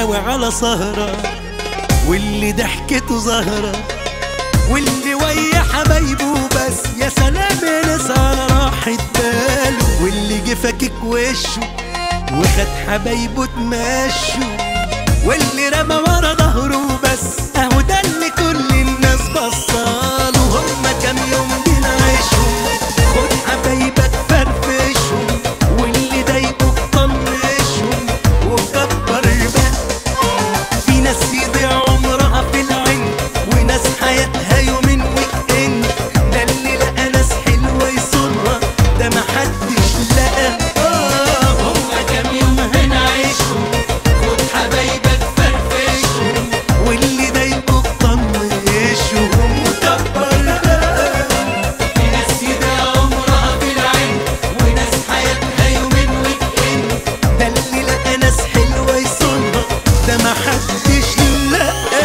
ناوي على سهرة واللي ضحكته زهرة واللي ويا حبايبه بس يا سلام يا ناس على راحة باله واللي جه فاكك وشه وخد حبايبه تمشوا واللي رمى ورا ظهره بس اهو ده اللي كل الناس بصاله هما كام يوم بنعيشهم خد حبايبك فرفشهم واللي ضايقوك طنشهم وكبر بقى في ناس يضيع عمرها في العين وناس حياتها يومين ويك اند ده اللي لقى ناس حلوه يصونها ده محدش لقى آه هما كام يوم هنعيشهم خد حبايبك فرفشهم واللي ضايقوك طنشهم وكبر بقى في ناس يضيع عمرها في العين وناس حياتها يومين ويك اند ده اللي لقى ناس حلوه يصونها ده محدش لقى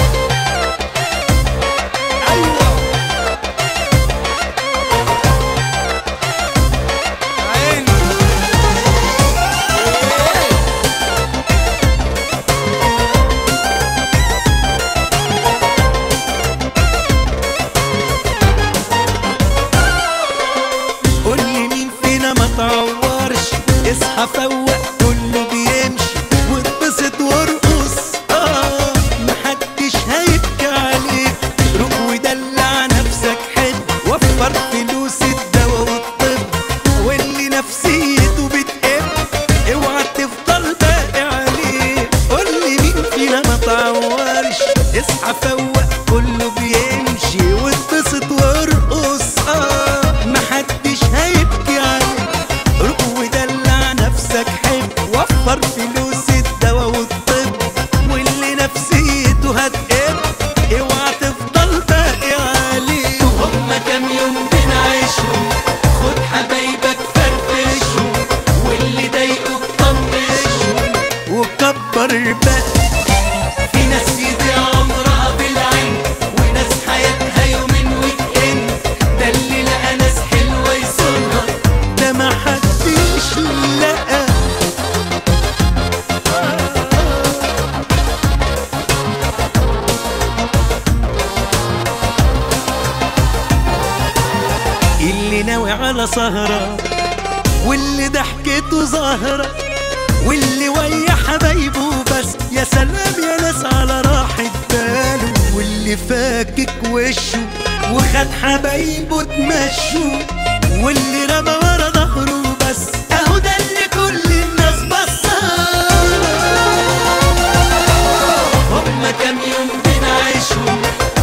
ايوه عيني قول لي مين فينا ما تعورش اصحى فوق كله بيمشي واتبسط وارقص اه محدش هيبكي عليك روح ودلع نفسك حلو وفر فلوس الدوا والطب واللي نفسيته بتقل اوعى تفضل باقي عليه قول لي مين فينا ما تعورش اصحى فوق كله بيمشي واتبسط وارقص اه محدش هيبكي عليك روح ودلع نفسك حلو وفر فلوس الدوا والطب واللي نفسيته هتقل اوعى تفضل باقي عليه هما كام يوم بنعيشهم خد حبايبك فرفشهم واللي ضايقوك طنشهم وكبر بقى في ناس يضيع عمرها بالعين وناس حياتها يومين ويك اند ده اللي لقى ناس حلوه يصونها ده محدش لقى اللي ناوي على سهرة واللي ضحكته ظاهرة واللي ويا حبايبه بس يا سلام يا ناس على راحة باله واللي فاكك وشه وخد حبايبه تمشوا واللي رمى ورا ظهره بس اهو ده اللي كل الناس بصاله هما كام يوم بنعيشهم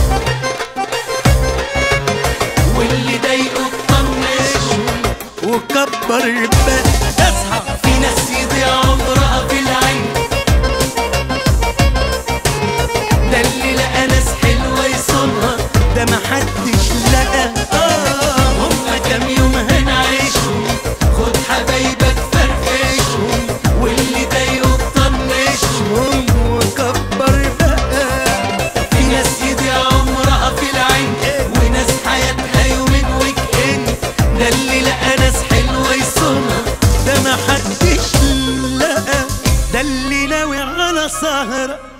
واللي ضايقوك طنشهم وكبر بقى اصحى في ناس يضيع عمرها في العين ده اللي لقى ناس حلوه يصونها ده محدش لقى اه هما كام يوم هنعيشهم خد حبايبك فرفشهم واللي ضايقوك طنشهم وكبر بقى في ناس يضيع عمرها في العين وناس حياتها يومين ويك اند ده اللي لقى ناس حلوه يصونها ده محدش لقى ده اللي ناوي على سهره